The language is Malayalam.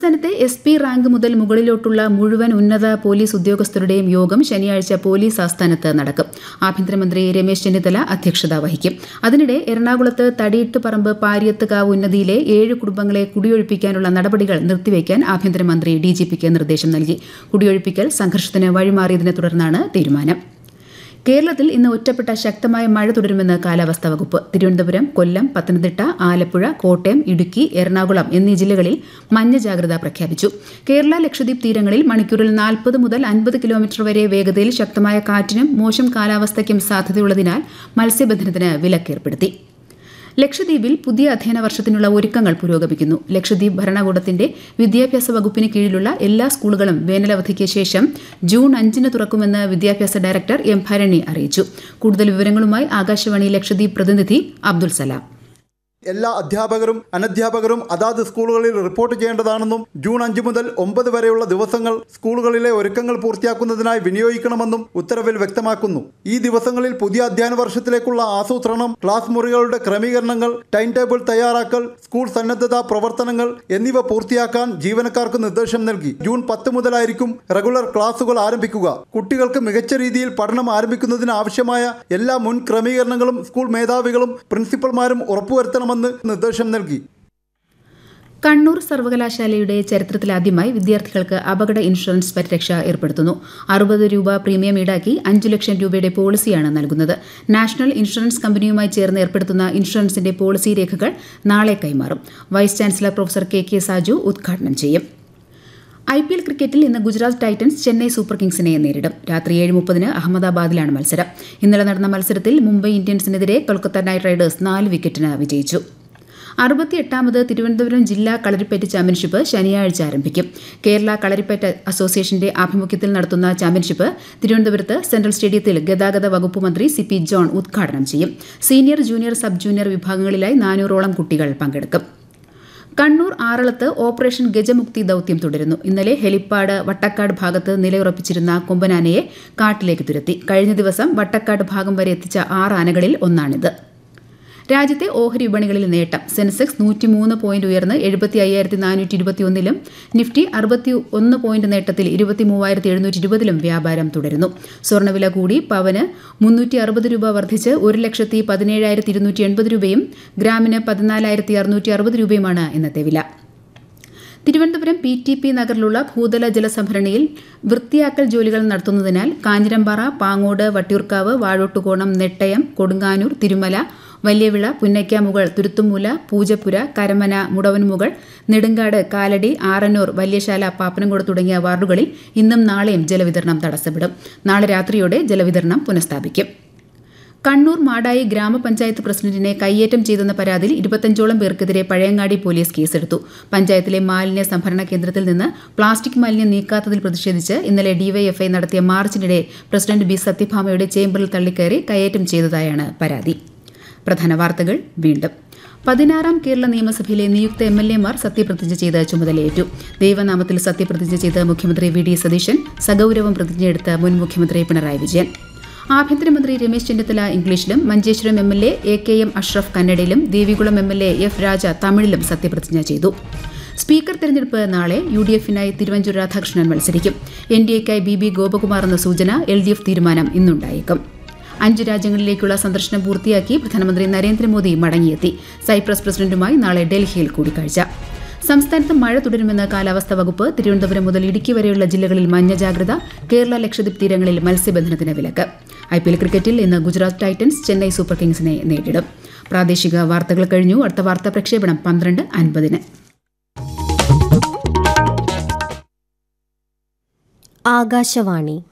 സംസ്ഥാനത്തെ എസ് പി റാങ്ക് മുതൽ മുകളിലോട്ടുള്ള മുഴുവൻ ഉന്നത പോലീസ് ഉദ്യോഗസ്ഥരുടെയും യോഗം ശനിയാഴ്ച പോലീസ് ആസ്ഥാനത്ത് നടക്കും ആഭ്യന്തരമന്ത്രി രമേശ് ചെന്നിത്തല അധ്യക്ഷത വഹിക്കും അതിനിടെ എറണാകുളത്ത് തടിയിട്ടുപറമ്പ് പാരിയത്തുകാവ് ഉന്നതിയിലെ ഏഴ് കുടുംബങ്ങളെ കുടിയൊഴിപ്പിക്കാനുള്ള നടപടികൾ നിർത്തിവെക്കാൻ ആഭ്യന്തരമന്ത്രി ഡിജിപിക്ക് നിർദ്ദേശം നൽകി കുടിയൊഴിപ്പിക്കൽ സംഘർഷത്തിന് വഴിമാറിയതിനെ തുടർന്നാണ് തീരുമാനം കേരളത്തിൽ ഇന്ന് ഒറ്റപ്പെട്ട ശക്തമായ മഴ തുടരുമെന്ന് കാലാവസ്ഥാ വകുപ്പ് തിരുവനന്തപുരം കൊല്ലം പത്തനംതിട്ട ആലപ്പുഴ കോട്ടയം ഇടുക്കി എറണാകുളം എന്നീ ജില്ലകളിൽ മഞ്ഞ ജാഗ്രത പ്രഖ്യാപിച്ചു കേരള ലക്ഷദ്വീപ് തീരങ്ങളിൽ മണിക്കൂറിൽ നാൽപ്പത് മുതൽ അൻപത് കിലോമീറ്റർ വരെ വേഗതയിൽ ശക്തമായ കാറ്റിനും മോശം കാലാവസ്ഥയ്ക്കും സാധ്യതയുള്ളതിനാൽ മത്സ്യബന്ധനത്തിന് വിലക്കേർപ്പെടുത്തി ലക്ഷദ്വീപിൽ പുതിയ അധ്യയന വർഷത്തിനുള്ള ഒരുക്കങ്ങൾ പുരോഗമിക്കുന്നു ലക്ഷദ്വീപ് ഭരണകൂടത്തിന്റെ വിദ്യാഭ്യാസ വകുപ്പിന് കീഴിലുള്ള എല്ലാ സ്കൂളുകളും വേനലവധിക്ക് ശേഷം ജൂൺ അഞ്ചിന് തുറക്കുമെന്ന് വിദ്യാഭ്യാസ ഡയറക്ടർ എം ഭരണി അറിയിച്ചു കൂടുതൽ വിവരങ്ങളുമായി ആകാശവാണി ലക്ഷദ്വീപ് പ്രതിനിധി അബ്ദുൽ സലാം എല്ലാ അധ്യാപകരും അനധ്യാപകരും അതാത് സ്കൂളുകളിൽ റിപ്പോർട്ട് ചെയ്യേണ്ടതാണെന്നും ജൂൺ അഞ്ച് മുതൽ ഒമ്പത് വരെയുള്ള ദിവസങ്ങൾ സ്കൂളുകളിലെ ഒരുക്കങ്ങൾ പൂർത്തിയാക്കുന്നതിനായി വിനിയോഗിക്കണമെന്നും ഉത്തരവിൽ വ്യക്തമാക്കുന്നു ഈ ദിവസങ്ങളിൽ പുതിയ അധ്യയന വർഷത്തിലേക്കുള്ള ആസൂത്രണം ക്ലാസ് മുറികളുടെ ക്രമീകരണങ്ങൾ ടൈം ടേബിൾ തയ്യാറാക്കൽ സ്കൂൾ സന്നദ്ധതാ പ്രവർത്തനങ്ങൾ എന്നിവ പൂർത്തിയാക്കാൻ ജീവനക്കാർക്ക് നിർദ്ദേശം നൽകി ജൂൺ പത്ത് മുതലായിരിക്കും റെഗുലർ ക്ലാസുകൾ ആരംഭിക്കുക കുട്ടികൾക്ക് മികച്ച രീതിയിൽ പഠനം ആരംഭിക്കുന്നതിന് ആവശ്യമായ എല്ലാ മുൻ ക്രമീകരണങ്ങളും സ്കൂൾ മേധാവികളും പ്രിൻസിപ്പൽമാരും ഉറപ്പുവരുത്തണമെന്ന് നിർദ്ദേശം നൽകി കണ്ണൂർ സർവകലാശാലയുടെ ചരിത്രത്തിലാദ്യമായി വിദ്യാർത്ഥികൾക്ക് അപകട ഇൻഷുറൻസ് പരിരക്ഷ ഏർപ്പെടുത്തുന്നു അറുപത് രൂപ പ്രീമിയം ഈടാക്കി അഞ്ചു ലക്ഷം രൂപയുടെ പോളിസിയാണ് നൽകുന്നത് നാഷണൽ ഇൻഷുറൻസ് കമ്പനിയുമായി ചേർന്ന് ഏർപ്പെടുത്തുന്ന ഇൻഷുറൻസിന്റെ പോളിസി രേഖകൾ നാളെ കൈമാറും vice chancellor professor K K Saju ഉദ്ഘാടനം ചെയ്യും ഐ പി എൽ ക്രിക്കറ്റിൽ ഇന്ന് ഗുജറാത്ത് ടൈറ്റൻസ് ചെന്നൈ സൂപ്പർ കിങ്സിനെ നേരിടും രാത്രി ഏഴ് മുപ്പതിന് അഹമ്മദാബാദിലാണ് മത്സരം ഇന്നലെ നടന്ന മത്സരത്തിൽ മുംബൈ ഇന്ത്യൻസിനെതിരെ കൊൽക്കത്ത നൈറ്റ് റൈഡേഴ്സ് നാല് വിക്കറ്റിന് വിജയിച്ചു അറുപത്തിയെട്ടാമത് തിരുവനന്തപുരം ജില്ലാ കളരിപ്പയറ്റ് ചാമ്പ്യൻഷിപ്പ് ശനിയാഴ്ച ആരംഭിക്കും കേരള കളരിപ്പയറ്റ് അസോസിയേഷന്റെ ആഭിമുഖ്യത്തിൽ നടത്തുന്ന ചാമ്പ്യൻഷിപ്പ് തിരുവനന്തപുരത്ത് സെൻട്രൽ സ്റ്റേഡിയത്തിൽ ഗതാഗത വകുപ്പ് മന്ത്രി സി പി ജോൺ ഉദ്ഘാടനം ചെയ്യും സീനിയർ ജൂനിയർ സബ് ജൂനിയർ വിഭാഗങ്ങളിലായി നാനൂറോളം കുട്ടികൾ പങ്കെടുക്കും കണ്ണൂർ ആറളത്ത് ഓപ്പറേഷൻ ഗജമുക്തി ദൌത്യം തുടരുന്നു ഇന്നലെ ഹെലിപ്പാട് വട്ടക്കാട് ഭാഗത്ത് നിലയുറപ്പിച്ചിരുന്ന കൊമ്പനാനയെ കാട്ടിലേക്ക് തുരത്തി കഴിഞ്ഞ ദിവസം വട്ടക്കാട് ഭാഗം വരെ എത്തിച്ച ആറ് ആനകളിൽ ഒന്നാണിത് രാജ്യത്തെ ഓഹരി വിപണികളിൽ നേട്ടം സെൻസെക്സ് നൂറ്റിമൂന്ന് പോയിന്റ് ഉയർന്ന് എഴുപത്തി അയ്യായിരത്തി നാനൂറ്റി ഇരുപത്തിയൊന്നിലും നിഫ്റ്റി അറുപത്തി ഒന്ന് പോയിന്റ് നേട്ടത്തിൽ ഇരുപത്തി മൂവായിരത്തി എഴുന്നൂറ്റി ഇരുപതിലും വ്യാപാരം തുടരുന്നു സ്വർണ്ണവില കൂടി പവന് മുന്നൂറ്റി അറുപത് രൂപ വർദ്ധിച്ച് ഒരു ലക്ഷത്തി പതിനേഴായിരത്തി ഇരുന്നൂറ്റി എൺപത് രൂപയും ഗ്രാമിന് പതിനാലായിരത്തി അറുന്നൂറ്റി അറുപത് രൂപയുമാണ് ഇന്നത്തെ വില തിരുവനന്തപുരം പി ടി പി നഗറിലുള്ള ഭൂതല ജലസംഭരണിയിൽ വൃത്തിയാക്കൽ ജോലികൾ നടത്തുന്നതിനാൽ കാഞ്ഞിരമ്പാറ പാങ്ങോട് വട്ടിയൂർക്കാവ് വാഴോട്ടുകോണം നെട്ടയം കൊടുങ്ങാനൂർ തിരുമല വലിയവിള പുന്നയ്ക്കാമുകൾ തുരുത്തുമൂല പൂജപ്പുര കരമന മുടവൻമുകൾ നെടുങ്കാട് കാലടി ആറന്നൂർ വല്യശാല പാപ്പനംകോട് തുടങ്ങിയ വാർഡുകളിൽ ഇന്നും നാളെയും ജലവിതരണം തടസ്സപ്പെടും നാളെ രാത്രിയോടെ ജലവിതരണം പുനഃസ്ഥാപിക്കും കണ്ണൂർ മാടായി ഗ്രാമപഞ്ചായത്ത് പ്രസിഡന്റിനെ കയ്യേറ്റം ചെയ്തെന്ന പരാതിയിൽ ഇരുപത്തഞ്ചോളം പേർക്കെതിരെ പഴയങ്ങാടി പോലീസ് കേസെടുത്തു പഞ്ചായത്തിലെ മാലിന്യ സംഭരണ കേന്ദ്രത്തിൽ നിന്ന് പ്ലാസ്റ്റിക് മാലിന്യം നീക്കാത്തതിൽ പ്രതിഷേധിച്ച് ഇന്നലെ ഡിവൈഎഫ്ഐ നടത്തിയ മാർച്ചിനിടെ പ്രസിഡന്റ് ബി സത്യഭാമയുടെ ചേംബറിൽ തള്ളിക്കയറി കയ്യേറ്റം ചെയ്തതായാണ് പരാതി പ്രധാന വാർത്തകൾ വീണ്ടും പതിനാറാം കേരള നിയമസഭയിലെ നിയുക്ത എം എൽ എമാർ സത്യപ്രതിജ്ഞ ചെയ്ത് ചുമതലയേറ്റു ദൈവനാമത്തിൽ സത്യപ്രതിജ്ഞ ചെയ്ത് മുഖ്യമന്ത്രി വി ഡി സതീശൻ സഗൌരവം പ്രതിജ്ഞയെടുത്ത മുൻ മുഖ്യമന്ത്രി പിണറായി വിജയൻ ആഭ്യന്തരമന്ത്രി രമേശ് ചെന്നിത്തല ഇംഗ്ലീഷിലും Manjeshwaram M L A A K M Ashraf കന്നഡയിലും Devikulam M L A A Raja തമിഴിലും സത്യപ്രതിജ്ഞ ചെയ്തു സ്പീക്കർ തെരഞ്ഞെടുപ്പ് നാളെ യു ഡി എഫിനായി തിരുവഞ്ചൂർ രാധാകൃഷ്ണൻ മത്സരിക്കും എൻ ഡി എക്കായി ബി ബി ഗോപകുമാർ എന്ന സൂചന എൽ ഡി എഫ് തീരുമാനം ഇന്നുണ്ടായേക്കും അഞ്ച് രാജ്യങ്ങളിലേക്കുള്ള സന്ദർശനം പൂർത്തിയാക്കി പ്രധാനമന്ത്രി നരേന്ദ്രമോദി മടങ്ങിയെത്തി സൈപ്രസ് പ്രസിഡന്റുമായി നാളെ ഡൽഹിയിൽ കൂടിക്കാഴ്ച സംസ്ഥാനത്ത് മഴ തുടരുമെന്ന് കാലാവസ്ഥാ വകുപ്പ് തിരുവനന്തപുരം മുതൽ ഇടുക്കി വരെയുള്ള ജില്ലകളിൽ മഞ്ഞ ജാഗ്രത കേരള ലക്ഷദ്വീപ് തീരങ്ങളിൽ മത്സ്യബന്ധനത്തിന് വിലക്ക് ഐ പി എൽ ക്രിക്കറ്റിൽ ഇന്ന് ഗുജറാത്ത് ടൈറ്റൻസ് ചെന്നൈ സൂപ്പർ കിങ്സിനെ നേരിടും പ്രാദേശിക വാർത്തകൾ കഴിഞ്ഞു അടുത്ത വാർത്താ പ്രക്ഷേപണം പന്ത്രണ്ട് അൻപതിന് ആകാശവാണി